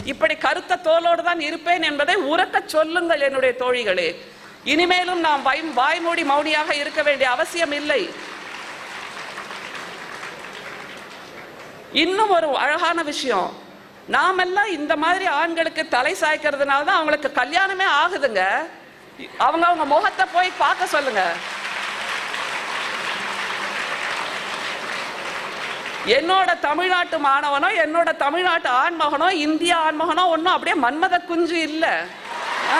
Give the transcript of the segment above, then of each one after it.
இப்படி கருத்த தோலோடு தான் இருப்பேன் என்பதை உரக்க சொல்லுங்கள் என்னுடைய தோழிகளே இனிமேலும் நாம் வாய் வாய்மூடி மௌனியாக இருக்க வேண்டிய அவசியம் இல்லை இன்னும் ஒரு அழகான விஷயம் நாமெல்லாம் இந்த மாதிரி ஆண்களுக்கு தலை சாய்க்கிறதுனால தான் அவங்களுக்கு கல்யாணமே ஆகுதுங்க அவங்க அவங்க முகத்தை போய் பார்க்க சொல்லுங்க என்னோட தமிழ்நாட்டு மாணவனோ என்னோட தமிழ்நாட்டு ஆண்மகனோ இந்திய ஆண்மகனோ ஒன்றும் அப்படியே மன்மத குஞ்சு இல்லை ஆ?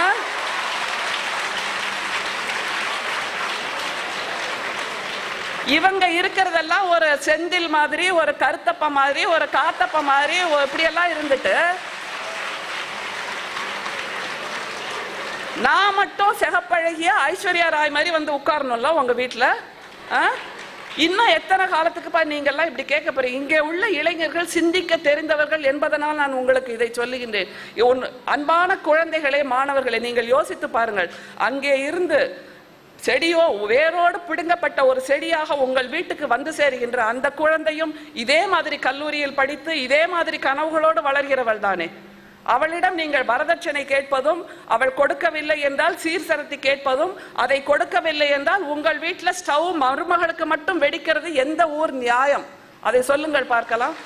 இவங்க இருக்கிறதெல்லாம் ஒரு செந்தில் மாதிரி ஒரு கருத்தப்ப மாதிரி ஒரு காத்தப்ப மாதிரி ஒ- இப்படியெல்லாம் இருந்துட்டு நான் மட்டும் சிகப்பழகிய ஐஸ்வர்யா ராய் மாதிரி வந்து உட்காரணும்ல உங்க வீட்டில் இன்னும் எத்தனை காலத்துக்குப்பா நீங்கெல்லாம் இப்படி கேட்க போறீங்க இங்கே உள்ள இளைஞர்கள் சிந்திக்க தெரிந்தவர்கள் என்பதனால் நான் உங்களுக்கு இதை சொல்லுகின்றேன் ஒன்று அன்பான குழந்தைகளே மாணவர்களே நீங்கள் யோசித்து பாருங்கள் அங்கே இருந்து செடியோ வேரோடு பிடுங்கப்பட்ட ஒரு செடியாக உங்கள் வீட்டுக்கு வந்து சேருகின்ற அந்த குழந்தையும் இதே மாதிரி கல்லூரியில் படித்து இதே மாதிரி கனவுகளோடு வளர்கிறவள் தானே அவளிடம் நீங்கள் வரதட்சணை கேட்பதும் அவள் கொடுக்கவில்லை என்றால் சீர்சரத்தி கேட்பதும் அதை கொடுக்கவில்லை என்றால் உங்கள் வீட்டில் ஸ்டவ் மருமகளுக்கு மட்டும் வெடிக்கிறது எந்த ஊர் நியாயம் அதை சொல்லுங்கள் பார்க்கலாம்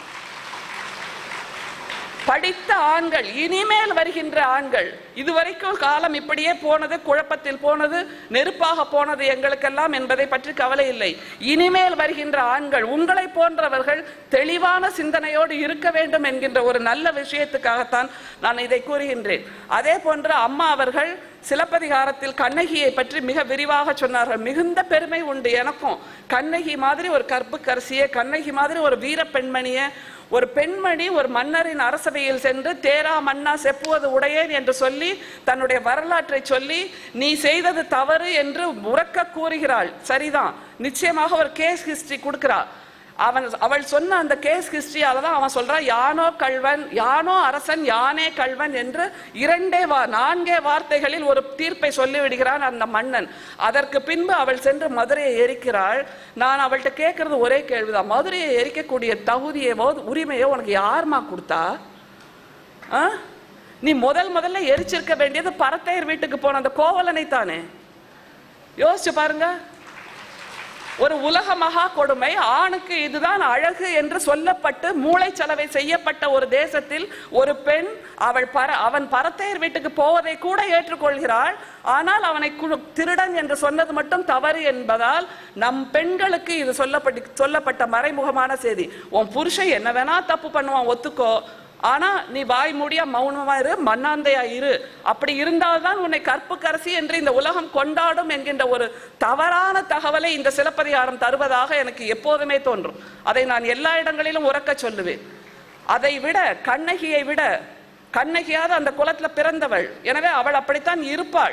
படித்த ஆண்கள் இனிமேல் வருகின்ற ஆண்கள் இதுவரைக்கும் காலம் இப்படியே போனது குழப்பத்தில் போனது நெருப்பாக போனது எங்களுக்கெல்லாம் என்பதை பற்றி கவலை இல்லை இனிமேல் வருகின்ற ஆண்கள் உங்களை போன்றவர்கள் தெளிவான சிந்தனையோடு இருக்க வேண்டும் என்கின்ற ஒரு நல்ல விஷயத்துக்காகத்தான் நான் இதை கூறுகின்றேன் அதே போன்று அம்மா அவர்கள் சிலப்பதிகாரத்தில் கண்ணகியை பற்றி மிக விரிவாக சொன்னார்கள் மிகுந்த பெருமை உண்டு எனக்கும் கண்ணகி மாதிரி ஒரு கற்புக்கரசியே கண்ணகி மாதிரி ஒரு வீர பெண்மணியே ஒரு பெண்மணி ஒரு மன்னரின் அரசவையில் சென்று தேரா மன்னா செப்புவது உடையேன் என்று சொல்லி தன்னுடைய வரலாற்றை சொல்லி நீ செய்தது தவறு என்று உறக்க கூறுகிறாள் சரிதான் நிச்சயமாக ஒரு கேஸ் ஹிஸ்டரி கொடுக்கிறா அவன் அவள் சொன்ன அந்த கேஸ் ஹிஸ்டரியால தான் அவன் சொல்றான் யானோ கள்வன் யானோ அரசன் யானே கள்வன் என்று இரண்டே வா நான்கே வார்த்தைகளில் ஒரு தீர்ப்பை சொல்லிவிடுகிறான் அந்த மன்னன் அதற்கு பின்பு அவள் சென்று மதுரையை எரிக்கிறாள் நான் அவள்கிட்ட கேட்கறது ஒரே கேள்விதான் மதுரையை எரிக்கக்கூடிய தகுதியவோ உரிமையோ உனக்கு யாருமா கொடுத்தா ஆ? நீ முதல் முதல்ல எரிச்சிருக்க வேண்டியது பரத்தையர் வீட்டுக்கு போன அந்த கோவலனை தானே யோசிச்சு பாருங்க ஒரு உலக மகா கொடுமை ஆணுக்கு இதுதான் அழகு என்று சொல்லப்பட்டு மூளைச்சலவை செய்யப்பட்ட ஒரு தேசத்தில் ஒரு பெண் அவள் பர அவன் பரத்தையர் வீட்டுக்கு போவதை கூட ஏற்றுக்கொள்கிறாள் ஆனால் அவனை கு- திருடன் என்று சொன்னது மட்டும் தவறு என்பதால் நம் பெண்களுக்கு இது சொல்லப்பட்டு சொல்லப்பட்ட மறைமுகமான செய்தி உன் புருஷன் என்ன வேணா தப்பு பண்ணுவான் ஒத்துக்கோ ஆனா நீ வாய் மூடியா மௌனமா இரு மண்ணாந்தையா இரு அப்படி இருந்தால்தான் உன்னை கற்புக்கரசி என்று இந்த உலகம் கொண்டாடும் என்கின்ற ஒரு தவறான தகவலை இந்த சிலப்பதிகாரம் தருவதாக எனக்கு எப்போதுமே தோன்றும் அதை நான் எல்லா இடங்களிலும் உறக்க சொல்லுவேன் அதை விட கண்ணகியை விட கண்ணகியாவது அந்த குலத்துல பிறந்தவள் எனவே அவள் அப்படித்தான் இருப்பாள்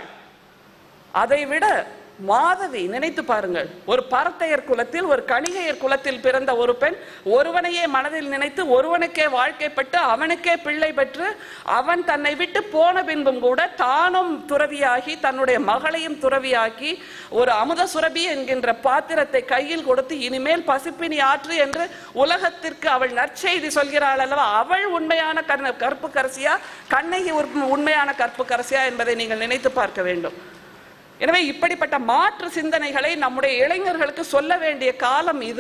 அதை விட மாதவி நினைத்து பாருங்கள் ஒரு பரத்தையர் குலத்தில் ஒரு கணிகையர் குலத்தில் பிறந்த ஒரு பெண் ஒருவனையே மனதில் நினைத்து ஒருவனுக்கே வாழ்க்கைப்பட்டு அவனுக்கே பிள்ளை பெற்று அவன் தன்னை விட்டு போன பின்பும் கூட தானும் துறவியாகி தன்னுடைய மகளையும் துறவியாக்கி ஒரு அமுத சுரபி என்கின்ற பாத்திரத்தை கையில் கொடுத்து இனிமேல் பசிப்பினி ஆற்று என்று உலகத்திற்கு அவள் நற்செய்தி சொல்கிறாள் அல்லவா அவள் உண்மையான கர்ண கற்புக்கரசியா கண்ணகி ஒரு உண்மையான கற்புக்கரசியா என்பதை நீங்கள் நினைத்து பார்க்க வேண்டும் எனவே இப்படிப்பட்ட மாற்று சிந்தனைகளை நம்முடைய இளைஞர்களுக்கு சொல்ல வேண்டிய காலம் இது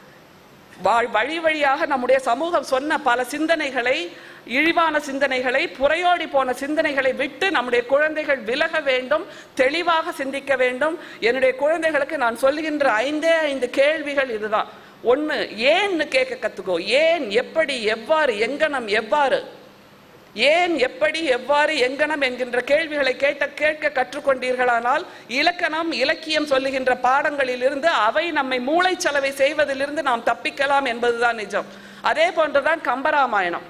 வாழ்- வழி வழியாக நம்முடைய சமூகம் சொன்ன பல சிந்தனைகளை இழிவான சிந்தனைகளை புறையோடி போன சிந்தனைகளை விட்டு நம்முடைய குழந்தைகள் விலக வேண்டும் தெளிவாக சிந்திக்க வேண்டும் என்னுடைய குழந்தைகளுக்கு நான் சொல்லுகின்ற ஐந்தே ஐந்து கேள்விகள் இதுதான் ஒண்ணு ஏன்னு கேட்க கத்துக்கோ ஏன் எப்படி எவ்வாறு எங்கனம் எவ்வாறு ஏன் எப்படி எவ்வாறு எங்கனம் என்கின்ற கேள்விகளை கேட்ட கேட்க கற்றுக்கொண்டீர்களானால் இலக்கணம் இலக்கியம் சொல்லுகின்ற பாடங்களிலிருந்து அவை நம்மை மூளைச்சலவை செய்வதிலிருந்து நாம் தப்பிக்கலாம் என்பதுதான் நிஜம் அதே போன்றுதான் கம்பராமாயணம்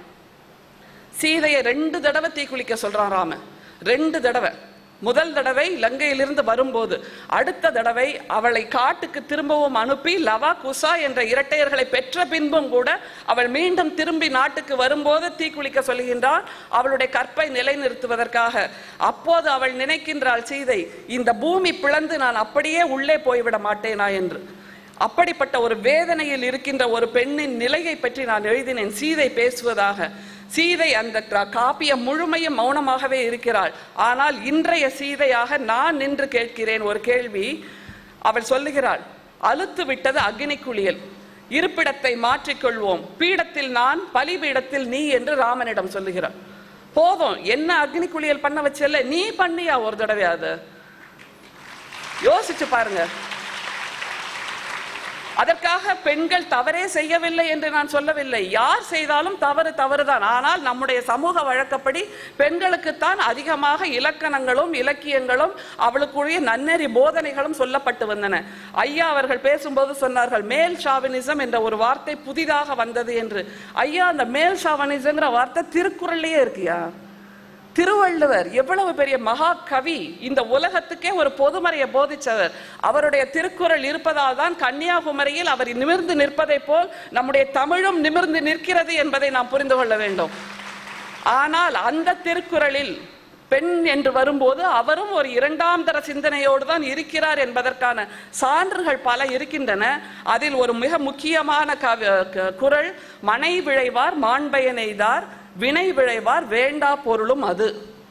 சீதையை ரெண்டு தடவை தீக்குளிக்க சொல்றான் ராமன் ரெண்டு தடவை முதல் தடவை லங்கையிலிருந்து வரும்போது அடுத்த தடவை அவளை காட்டுக்கு திரும்பவும் அனுப்பி லவா குசா என்ற இரட்டையர்களை பெற்ற பின்பும் கூட அவள் மீண்டும் திரும்பி நாட்டுக்கு வரும்போது தீக்குளிக்க சொல்கின்றாள் அவளுடைய கற்பை நிலைநிறுத்துவதற்காக அப்போது அவள் நினைக்கின்றாள் சீதை இந்த பூமி பிளந்து நான் அப்படியே உள்ளே போய்விட மாட்டேனா என்று அப்படிப்பட்ட ஒரு வேதனையில் இருக்கின்ற ஒரு பெண்ணின் நிலையை பற்றி நான் எழுதினேன் சீதை பேசுவதாக சீதை அந்த க- காப்பியம் முழுமையும் மௌனமாகவே இருக்கிறாள் ஆனால் இன்றைய சீதையாக நான் நின்று கேட்கிறேன் ஒரு கேள்வி அவள் சொல்லுகிறாள் அலுத்து விட்டது அக்னி குளியல் இருப்பிடத்தை மாற்றிக்கொள்வோம் பீடத்தில் நான் பலிபீடத்தில் நீ என்று ராமனிடம் சொல்லுகிறாள் போதும் என்ன அக்னி குளியல் பண்ண வச்சல நீ பண்ணியா ஒரு தடவை அது யோசிச்சு பாருங்க அதற்காக பெண்கள் தவறே செய்யவில்லை என்று நான் சொல்லவில்லை யார் செய்தாலும் தவறு தவறுதான் ஆனால் நம்முடைய சமூக வழக்கப்படி பெண்களுக்குத்தான் அதிகமாக இலக்கணங்களும் இலக்கியங்களும் அவளுக்குரிய நன்னெறி போதனைகளும் சொல்லப்பட்டு வந்தன ஐயா அவர்கள் பேசும்போது சொன்னார்கள் மேல் ஷாவினிசம் என்ற ஒரு வார்த்தை புதிதாக வந்தது என்று ஐயா அந்த மேல் ஷாவனிசம்ங்கிற வார்த்தை திருக்குறள்லயே இருக்கியா திருவள்ளுவர் எவ்வளவு பெரிய மகா கவி இந்த உலகத்துக்கே ஒரு பொதுமறையை போதிச்சவர் அவருடைய திருக்குறள் இருப்பதால் தான் கன்னியாகுமரியில் அவர் நிமிர்ந்து நிற்பதைப் போல் நம்முடைய தமிழும் நிமிர்ந்து நிற்கிறது என்பதை நாம் புரிந்து கொள்ள வேண்டும் ஆனால் அந்த திருக்குறளில் பெண் என்று வரும்போது அவரும் ஒரு இரண்டாம் தர சிந்தனையோடு தான் இருக்கிறார் என்பதற்கான சான்றுகள் பல இருக்கின்றன அதில் ஒரு மிக முக்கியமான கவி- க- குறள் மனை விழைவார் மாண்பயனெய்தார் வினை விழைவார் வேண்டா பொருளும் அது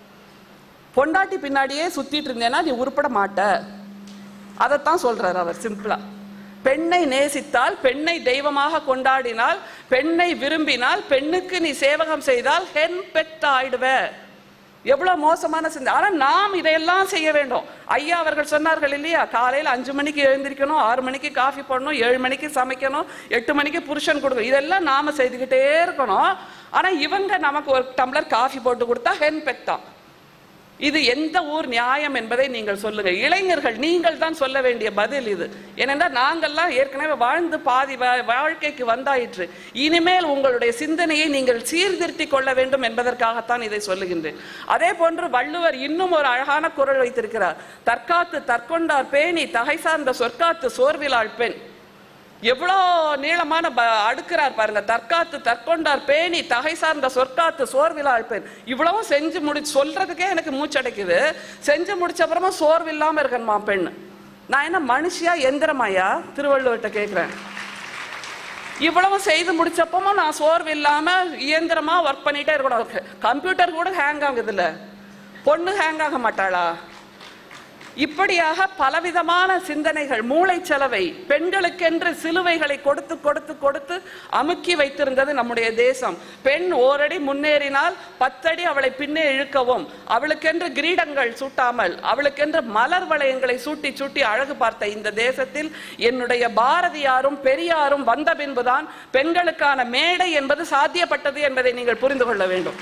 பொண்டாட்டி பின்னாடியே சுத்திட்டு இருந்தேன்னா நீ உருப்பட மாட்ட அதைத்தான் சொல்றார் அவர் சிம்பிளா பெண்ணை நேசித்தால் பெண்ணை தெய்வமாக கொண்டாடினால் பெண்ணை விரும்பினால் பெண்ணுக்கு நீ சேவகம் செய்தால் ஹென் பெட் ஆயிடுவ எவ்வளவு மோசமான சிந்தை ஆனா நாம் இதையெல்லாம் செய்ய வேண்டும் ஐயா அவர்கள் சொன்னார்கள் இல்லையா காலையில் அஞ்சு மணிக்கு எழுந்திருக்கணும் ஆறு மணிக்கு காஃபி போடணும் ஏழு மணிக்கு சமைக்கணும் எட்டு மணிக்கு புருஷன் கொடுக்கணும் இதெல்லாம் நாம செய்துக்கிட்டே இருக்கணும் ஆனா இவங்க நமக்கு ஒரு டம்ளர் காஃபி போட்டு கொடுத்தா ஹென் பெட் தான் இது எந்த ஊர் நியாயம் என்பதை நீங்கள் சொல்லுங்க இளைஞர்கள் நீங்கள் தான் சொல்ல வேண்டிய பதில் இது ஏனென்றால் நாங்கள்லாம் ஏற்கனவே வாழ்ந்து பாதி வா- வாழ்க்கைக்கு வந்தாயிற்று இனிமேல் உங்களுடைய சிந்தனையை நீங்கள் சீர்திருத்தி கொள்ள வேண்டும் என்பதற்காகத்தான் இதை சொல்லுகின்றேன் அதே போன்று வள்ளுவர் இன்னும் ஒரு அழகான குரல் வைத்திருக்கிறார் தற்காத்து தற்கொண்டார் பேணி தகை சார்ந்த சொற்காத்து சோர்விலாள் பெண் எவ்வளோ நீளமான ப- அடுக்குறார் பாருங்க தற்காத்து தற்கொண்டார் பேணி தகை சார்ந்த சொற்காத்து சோர்விலாள் பெண் இவ்வளவும் செஞ்சு முடி சொல்றதுக்கே எனக்கு மூச்சடைக்குது செஞ்சு முடிச்ச அப்புறமா சோர்வு இல்லாம இருக்கணுமா பெண் நான் என்ன மனுஷியா எந்திரமாயா திருவள்ளுவர்கிட்ட கேட்கிறேன் இவ்வளவு செய்து முடிச்சப்பமும் நான் சோர்வு இல்லாம இயந்திரமா ஒர்க் பண்ணிட்டே இருக்கணும் கம்ப்யூட்டர் கூட ஹேங் ஆகுதுல்ல பொண்ணு ஹேங் ஆக மாட்டாளா இப்படியாக பலவிதமான சிந்தனைகள் மூளைச்சலவை பெண்களுக்கென்று சிலுவைகளை கொடுத்து கொடுத்து கொடுத்து அமுக்கி வைத்திருந்தது நம்முடைய தேசம் பெண் ஓரடி முன்னேறினால் பத்தடி அவளை பின்னே இழுக்கவும் அவளுக்கென்று கிரீடங்கள் சூட்டாமல் அவளுக்கென்று மலர் வளையங்களை சூட்டி சூட்டி அழகு பார்த்த இந்த தேசத்தில் என்னுடைய பாரதியாரும் பெரியாரும் வந்த பின்புதான் பெண்களுக்கான மேடை என்பது சாத்தியப்பட்டது என்பதை நீங்கள் புரிந்து கொள்ள வேண்டும்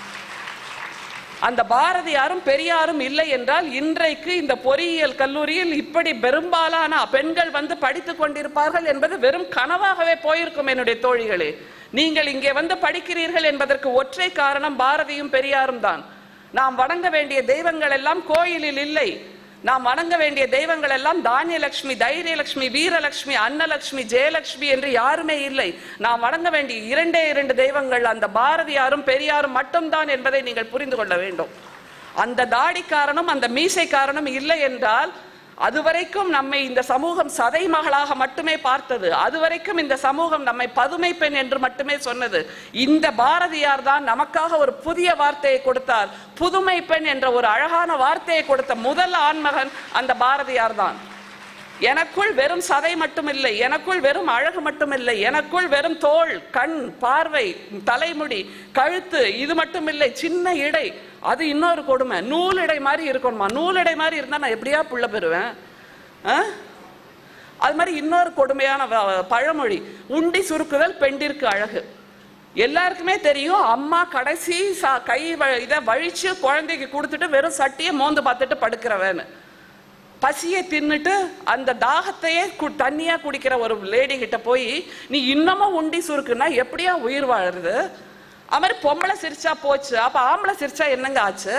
அந்த பாரதியாரும் பெரியாரும் இல்லை என்றால் இன்றைக்கு இந்த பொறியியல் கல்லூரியில் இப்படி பெரும்பாலான பெண்கள் வந்து படித்துக் கொண்டிருப்பார்கள் என்பது வெறும் கனவாகவே போயிருக்கும் என்னுடைய தோழிகளே நீங்கள் இங்கே வந்து படிக்கிறீர்கள் என்பதற்கு ஒற்றை காரணம் பாரதியும் பெரியாரும் தான் நாம் வணங்க வேண்டிய தெய்வங்கள் எல்லாம் கோயிலில் இல்லை நாம் வணங்க வேண்டிய தெய்வங்கள் எல்லாம் தானியலட்சுமி தைரியலட்சுமி வீரலட்சுமி அன்னலட்சுமி ஜெயலட்சுமி என்று யாருமே இல்லை நாம் வணங்க வேண்டிய இரண்டே இரண்டு தெய்வங்கள் அந்த பாரதியாரும் பெரியாரும் மட்டும்தான் என்பதை நீங்கள் புரிந்து கொள்ள வேண்டும் அந்த தாடிக்காரனும் அந்த மீசைக்காரனும் இல்லை என்றால் அதுவரைக்கும் நம்மை இந்த சமூகம் சதை மகளாக மட்டுமே பார்த்தது அதுவரைக்கும் இந்த சமூகம் நம்மை பதுமை பெண் என்று மட்டுமே சொன்னது இந்த பாரதியார் தான் நமக்காக ஒரு புதிய வார்த்தையை கொடுத்தார் புதுமை பெண் என்ற ஒரு அழகான வார்த்தையை கொடுத்த முதல் ஆண்மகன் அந்த பாரதியார் தான் எனக்குள் வெறும் சதை மட்டுமில்லை எனக்குள் வெறும் அழகு மட்டுமில்லை எனக்குள் வெறும் தோள் கண் பார்வை தலைமுடி கழுத்து இது மட்டுமில்லை சின்ன இடை அது இன்னொரு கொடுமை நூலிடை மாதிரி இருக்கணுமா நூலிடை மாதிரி இருந்தா நான் எப்படியா புள்ள பெறுவேன் ஆ? அது மாதிரி இன்னொரு கொடுமையான வ- பழமொழி உண்டி சுருக்குதல் பெண்டிற்கு அழகு எல்லாருக்குமே தெரியும் அம்மா கடைசி சா- கை வ- இதை வழிச்சு குழந்தைக்கு கொடுத்துட்டு வெறும் சட்டியை மோந்து பார்த்துட்டு படுக்கிறவன்னு பசியை தின்னுட்டு அந்த தாகத்தையே கு- தண்ணியா குடிக்கிற ஒரு லேடி கிட்ட போய் நீ இன்னமும் உண்டி சுருக்குன்னா எப்படியா உயிர் வாழுறது அது மாதிரி பொம்பளை சிரிச்சா போச்சு அப்ப ஆம்பளை சிரிச்சா என்னங்க ஆச்சு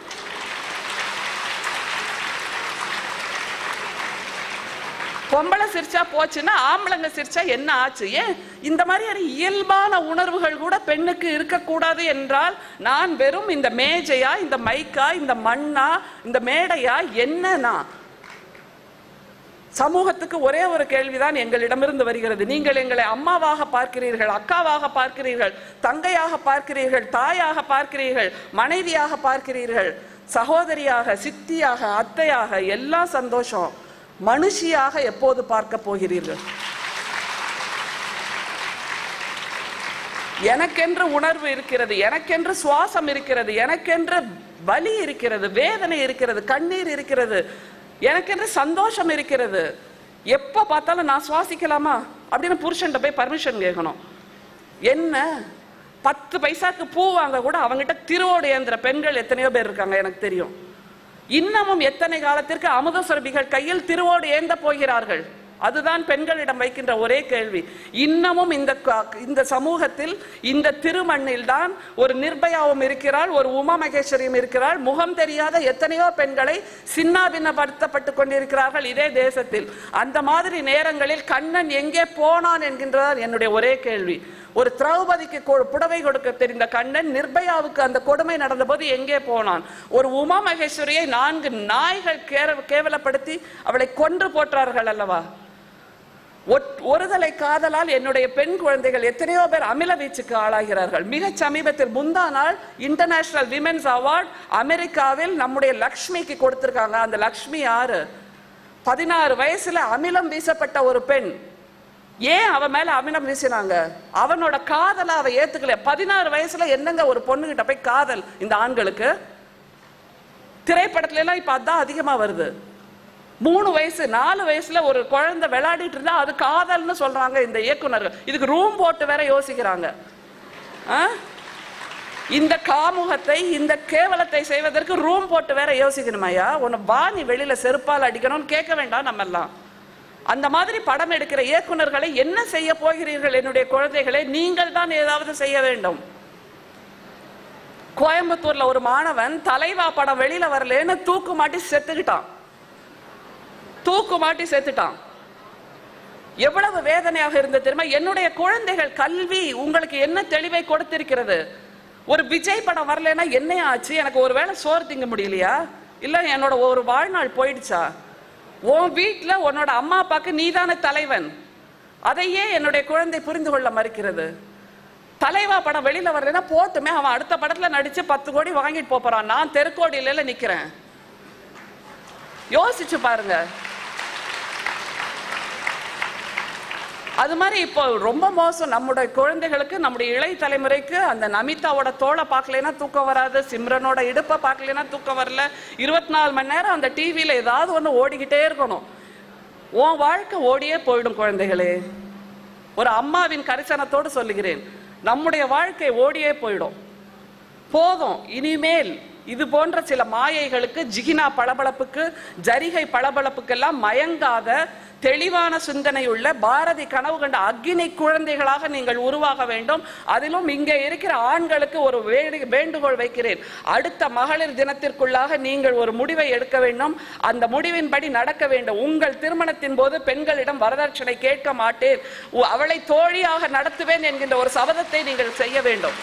பொம்பளை சிரிச்சா போச்சுன்னா ஆம்பளைங்க சிரிச்சா என்ன ஆச்சு ஏன் இந்த மாதிரியான இயல்பான உணர்வுகள் கூட பெண்ணுக்கு இருக்கக்கூடாது என்றால் நான் வெறும் இந்த மேஜையா இந்த மைக்கா இந்த மண்ணா இந்த மேடையா என்னன்னா சமூகத்துக்கு ஒரே ஒரு கேள்விதான் எங்களிடமிருந்து வருகிறது நீங்கள் எங்களை அம்மாவாக பார்க்கிறீர்கள் அக்காவாக பார்க்கிறீர்கள் தங்கையாக பார்க்கிறீர்கள் தாயாக பார்க்கிறீர்கள் மனைவியாக பார்க்கிறீர்கள் சகோதரியாக சித்தியாக அத்தையாக எல்லாம் சந்தோஷம் மனுஷியாக எப்போது பார்க்க போகிறீர்கள் எனக்கென்று உணர்வு இருக்கிறது எனக்கென்று சுவாசம் இருக்கிறது எனக்கென்று வலி இருக்கிறது வேதனை இருக்கிறது கண்ணீர் இருக்கிறது எனக்கென்று சந்தோஷம் இருக்கிறது எப்ப பார்த்தாலும் நான் சுவாசிக்கலாமா அப்படின்னு புருஷன்ட்ட போய் பர்மிஷன் கேட்கணும் என்ன பத்து பைசாக்கு பூ வாங்க கூட அவங்ககிட்ட திருவோடு ஏந்திர பெண்கள் எத்தனையோ பேர் இருக்காங்க எனக்கு தெரியும் இன்னமும் எத்தனை காலத்திற்கு அமுத சுரபிகள் கையில் திருவோடு ஏந்த போகிறார்கள் அதுதான் பெண்களிடம் வைக்கின்ற ஒரே கேள்வி இன்னமும் இந்த க- இந்த சமூகத்தில் இந்த திருமண்ணில் தான் ஒரு நிர்பயாவும் இருக்கிறாள் ஒரு உமா மகேஸ்வரியும் இருக்கிறாள் முகம் தெரியாத எத்தனையோ பெண்களை சின்னாபின்னப்படுத்தப்பட்டு கொண்டிருக்கிறார்கள் இதே தேசத்தில் அந்த மாதிரி நேரங்களில் கண்ணன் எங்கே போனான் என்கின்றதான் என்னுடைய ஒரே கேள்வி ஒரு திரௌபதிக்கு கொ- புடவை கொடுக்க தெரிந்த கண்ணன் நிர்பயாவுக்கு அந்த கொடுமை நடந்தபோது எங்கே போனான் ஒரு உமா மகேஸ்வரியை நான்கு நாய்கள் கேர- கேவலப்படுத்தி அவளை கொன்று போற்றார்கள் அல்லவா ஒட்- ஒருதலை காதலால் என்னுடைய பெண் குழந்தைகள் எத்தனையோ பேர் அமில வீச்சுக்கு ஆளாகிறார்கள் மிக சமீபத்தில் முந்தா நாள் இன்டர்நேஷனல் விமென்ஸ் அவார்ட் அமெரிக்காவில் நம்முடைய லக்ஷ்மிக்கு கொடுத்திருக்காங்க அந்த லக்ஷ்மி யாரு பதினாறு வயசுல அமிலம் வீசப்பட்ட ஒரு பெண் ஏன் அவன் மேல அமிலம் வீசினாங்க அவனோட காதலை அவ ஏத்துக்கல பதினாறு வயசுல என்னங்க ஒரு பொண்ணுகிட்ட போய் காதல் இந்த ஆண்களுக்கு திரைப்படத்துல எல்லாம் இப்ப அதான் அதிகமா வருது மூணு வயசு நாலு வயசுல ஒரு குழந்தை விளையாடிட்டு இருந்தா அது காதல்னு சொல்றாங்க இந்த இயக்குனர்கள் இதுக்கு ரூம் போட்டு வேற யோசிக்கிறாங்க ஆ? இந்த காமுகத்தை இந்த கேவலத்தை செய்வதற்கு ரூம் போட்டு வேற யோசிக்கணுமையா உன்னை வா நீ வெளியில செருப்பால் அடிக்கணும்னு கேட்க வேண்டாம் நம்ம எல்லாம் அந்த மாதிரி படம் எடுக்கிற இயக்குனர்களை என்ன செய்ய போகிறீர்கள் என்னுடைய குழந்தைகளை நீங்கள் தான் ஏதாவது செய்ய வேண்டும் கோயம்புத்தூர்ல ஒரு மாணவன் தலைவா படம் வெளியில வரலன்னு தூக்கு மாட்டி செத்துக்கிட்டான் தூக்கு மாட்டி செத்துட்டான் எவ்வளவு வேதனையாக இருந்தது தெரியுமா என்னுடைய குழந்தைகள் கல்வி உங்களுக்கு என்ன தெளிவை கொடுத்திருக்கிறது ஒரு விஜய் படம் வரலைன்னா என்ன ஆச்சு எனக்கு ஒரு வேளை சோறு திங்க முடியலையா இல்ல என்னோட ஒரு வாழ்நாள் போயிடுச்சா உன் வீட்டுல உன்னோட அம்மா அப்பாக்கு நீதானே தலைவன் அதையே என்னுடைய குழந்தை புரிந்து கொள்ள மறுக்கிறது தலைவா படம் வெளியில வரலைன்னா போட்டுமே அவன் அடுத்த படத்துல நடிச்சு பத்து கோடி வாங்கிட்டு போப் போறான் நான் தெருக்கோடியில நிக்கிறேன் யோசிச்சு பாருங்க அது மாதிரி இப்போ ரொம்ப மோசம் நம்முடைய குழந்தைகளுக்கு நம்முடைய இளைய தலைமுறைக்கு அந்த நமிதாவோட தோலை பார்க்கலைன்னா தூக்கம் வராது சிம்ரனோட இடுப்பை பார்க்கலைன்னா தூக்கம் வரல இருபத்தி நாலு மணி நேரம் அந்த டிவியில ஏதாவது ஒன்று ஓடிக்கிட்டே இருக்கணும் உன் வாழ்க்கை ஓடியே போயிடும் குழந்தைகளே ஒரு அம்மாவின் கரிசனத்தோடு சொல்லுகிறேன் நம்முடைய வாழ்க்கை ஓடியே போயிடும் போதும் இனிமேல் இது போன்ற சில மாயைகளுக்கு ஜிகினா பளபளப்புக்கு ஜரிகை பளபளப்புக்கெல்லாம் மயங்காத தெளிவான சிந்தனையுள்ள பாரதி கனவு கண்ட அக்னி குழந்தைகளாக நீங்கள் உருவாக வேண்டும் அதிலும் இங்கே இருக்கிற ஆண்களுக்கு ஒரு வேடு- வேண்டுகோள் வைக்கிறேன் அடுத்த மகளிர் தினத்திற்குள்ளாக நீங்கள் ஒரு முடிவை எடுக்க வேண்டும் அந்த முடிவின்படி நடக்க வேண்டும் உங்கள் திருமணத்தின் போது பெண்களிடம் வரதட்சணை கேட்க மாட்டேன் உ- அவளை தோழியாக நடத்துவேன் என்கின்ற ஒரு சபதத்தை நீங்கள் செய்ய வேண்டும்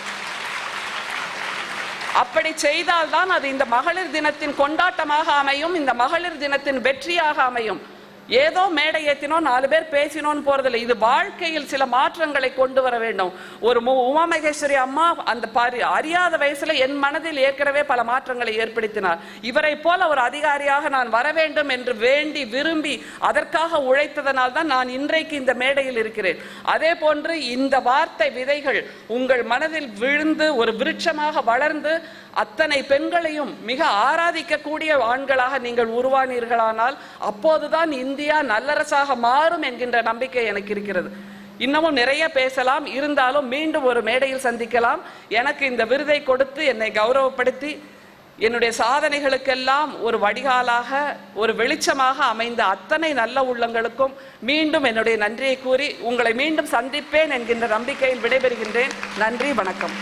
அப்படி செய்தால்தான் அது இந்த மகளிர் தினத்தின் கொண்டாட்டமாக அமையும் இந்த மகளிர் தினத்தின் வெற்றியாக அமையும் ஏதோ மேடை ஏத்தினோம் நாலு பேர் பேசினோன்னு போறதில்லை இது வாழ்க்கையில் சில மாற்றங்களை கொண்டு வர வேண்டும் ஒரு மு- உமா மகேஸ்வரி அம்மா அந்த பாரி அறியாத வயசுல என் மனதில் ஏற்கனவே பல மாற்றங்களை ஏற்படுத்தினார் இவரை போல ஒரு அதிகாரியாக நான் வர வேண்டும் என்று வேண்டி விரும்பி அதற்காக உழைத்ததனால் தான் நான் இன்றைக்கு இந்த மேடையில் இருக்கிறேன் அதே போன்று இந்த வார்த்தை விதைகள் உங்கள் மனதில் விழுந்து ஒரு விருட்சமாக வளர்ந்து அத்தனை பெண்களையும் மிக ஆராதிக்கக்கூடிய ஆண்களாக நீங்கள் உருவானீர்களானால் அப்போதுதான் இந்தியா நல்லரசாக மாறும் என்கின்ற நம்பிக்கை எனக்கு இருக்கிறது இன்னமும் நிறைய பேசலாம் இருந்தாலும் மீண்டும் ஒரு மேடையில் சந்திக்கலாம் எனக்கு இந்த விருதை கொடுத்து என்னை கௌரவப்படுத்தி என்னுடைய சாதனைகளுக்கெல்லாம் ஒரு வடிகாலாக ஒரு வெளிச்சமாக அமைந்த அத்தனை நல்ல உள்ளங்களுக்கும் மீண்டும் என்னுடைய நன்றியை கூறி உங்களை மீண்டும் சந்திப்பேன் என்கின்ற நம்பிக்கையில் விடைபெறுகின்றேன் நன்றி வணக்கம்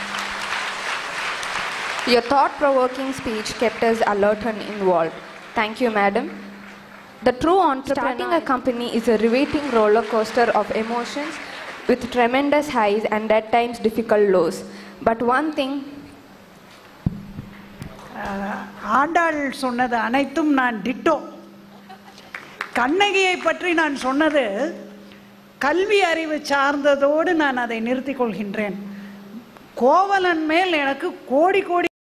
Your thought provoking speech kept us alert and involved. Thank you, madam. The true entrepreneur. Starting a company is a riveting roller coaster of emotions with tremendous highs and at times difficult lows. But one thing Andal சொன்னது அனைத்தும் நான் Tito கண்ணகியை பற்றி நான் சொன்னது கல்வி அறிவு சார்ந்ததோடு நான் அதை நிறுத்திக் கொள்கின்றேன் கோவலன் மேல் எனக்கு கோடி கோடி